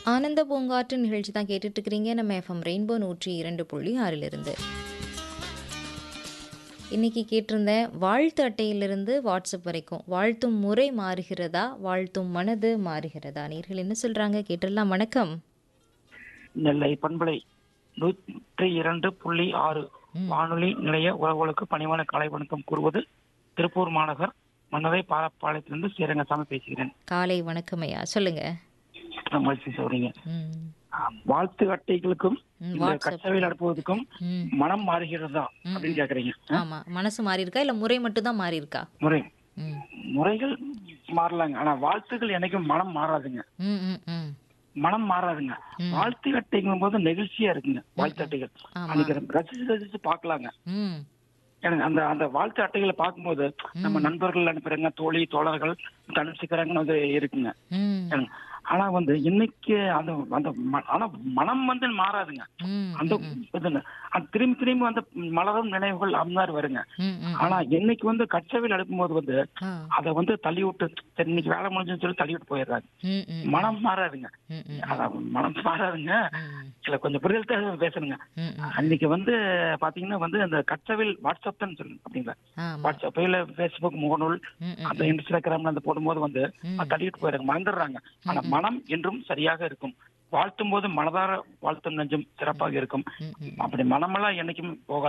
ஆனந்த பூங்காற்று நிகழ்ச்சி தான் கேட்டுட்டு இருக்கிறீங்க நம்ம எஃப்எம் ரெயின்போ நூற்றி இரண்டு புள்ளி ஆறிலிருந்து இன்னைக்கு கேட்டிருந்தேன் வாழ்த்து அட்டையிலிருந்து வாட்ஸ்அப் வரைக்கும் வாழ்த்தும் முறை மாறுகிறதா வாழ்த்தும் மனது மாறுகிறதா நீர்கள் என்ன சொல்றாங்க கேட்டுடலாம் வணக்கம் நெல்லை பண்பலை நூற்றி இரண்டு புள்ளி ஆறு வானொலி நிலைய உறவுகளுக்கு பணிவான காலை வணக்கம் கூறுவது திருப்பூர் மாநகர் மன்னரை பாலப்பாளையத்திலிருந்து ஸ்ரீரங்கசாமி பேசுகிறேன் காலை வணக்கம் ஐயா சொல்லுங்க மகிழ்ச்சி சொல்றீங்க ம் வாழ்த்து அட்டைகளுக்கும் ம், இந்த வாட்ஸ்அப். கச்சவையில் அனுப்புவதற்கும் ம் மனம் மாறுகிறதா அப்படின்னு கேக்குறீங்க ஆமா மனசு மாறி இருக்கா இல்ல முறை மட்டும் தான் மாறி இருக்கா முறை ம் முறைகள் மாறலாங்க ஆனா வாழ்த்துக்கள் என்னைக்கும் மனம் மாறாதுங்க ம் ம் ம் மனம் மாறாதுங்க வாழ்த்து அட்டைங்கும் போது நெகிழ்ச்சியா இருக்குங்க வாழ்த்து அட்டைகள் ஆமா. அன்னைக்கு ரசிச்சு ரசிச்சு பாக்கலாங்க ம் எனக்கு அந்த அந்த வாழ்த்து அட்டைகளை பார்க்கும்போது நம்ம நண்பர்கள் அனுப்புறாங்க தோழி தோழர்கள் அனுப்பிச்சுக்கிறாங்கன்னு வந்து இருக்குங்க ம் எனக்கு. ஆனா வந்து இன்னைக்கு அந்த அந்த ம- ஆனா மனம் வந்து மாறாதுங்க ம் அந்த இதுங்க அது திரும்பி திரும்பி அந்த மலரும் நினைவுகள் அம்மாரி வருங்க ம் ம் ஆனா இன்னைக்கு வந்து கச்சவில் அனுப்பும்போது வந்து ஆ அதை வந்து தள்ளி விட்டு சரி இன்னைக்கு வேலை முடிஞ்சுன்னு சொல்லி தள்ளி விட்டு போயிடுறாங்க ம் ம் மனம் மாறாதுங்க ம் ம் அதான் மனம் மாறாதுங்க ம் இல்ல கொஞ்சம் புரிதல் தேவை பேசணுங்க ம் ம் அன்னைக்கு வந்து பாத்தீங்கன்னா வந்து அந்த கச்சவில் வாட்ஸ்அப்னு சொல்லுங்க அப்படிங்களா ஆமா வாட்ஸ்அப் இல்ல பேஸ்புக் முகநூல் ம் ம் அந்த இன்ஸ்டாகிராம்ல அந்த போடும்போது வந்து அது தள்ளிட்டு போயிடுறாங்க மறந்துடுறாங்க ஆனா மனம் என்றும் சரியாக இருக்கும் வாழ்த்தும் போது மனதார வாழ்த்தும் நெஞ்சம் சிறப்பாக இருக்கும் ம் ம் அப்படி மனமெல்லாம் என்னைக்கும் போகாது